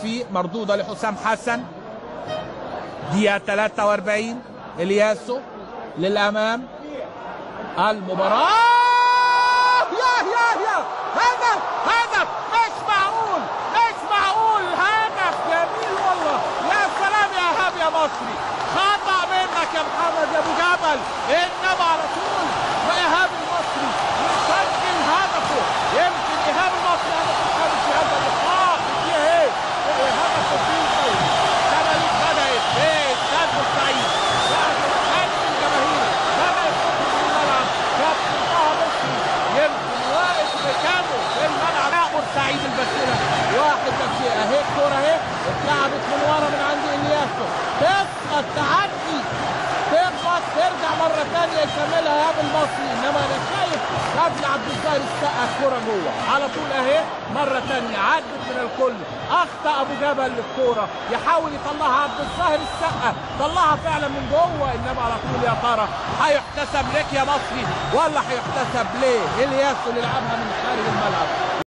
توفيق مردوده لحسام حسن دقيقه 43 الياسو للامام المباراه يا يا يا هدف هدف مش معقول مش معقول هدف جميل والله يا سلام يا ايهاب يا مصري خطا منك يا محمد يا ابو جبل انما على طول وايهاب المصري يسجل هدفه يمكن ايهاب المصري هدف الخامس في هذا اللقاء دي ايه هدف الدين طيب كماليك بدات ايه استاد بورسعيد بعد الخارج الجماهيري بدات تخرج من الملعب كابتن طه مصري يمكن واقف مكانه في الملعب لا بورسعيد البسيله واحد بس اهي الكوره اهي اتلعبت من ورا من عند الياسو تسقط تعدي تخبط ترجع مره ثانيه يكملها ايهاب المصري انما انا شايف قبل عبد الظاهر السقا الكوره جوه على طول اهي مره ثانيه عدت من الكل اخطا ابو جبل للكوره يحاول يطلعها عبد الظاهر السقا طلعها فعلا من جوه انما على طول يا ترى هيحتسب لك يا مصري ولا هيحتسب ليه الياسو اللي لعبها من خارج الملعب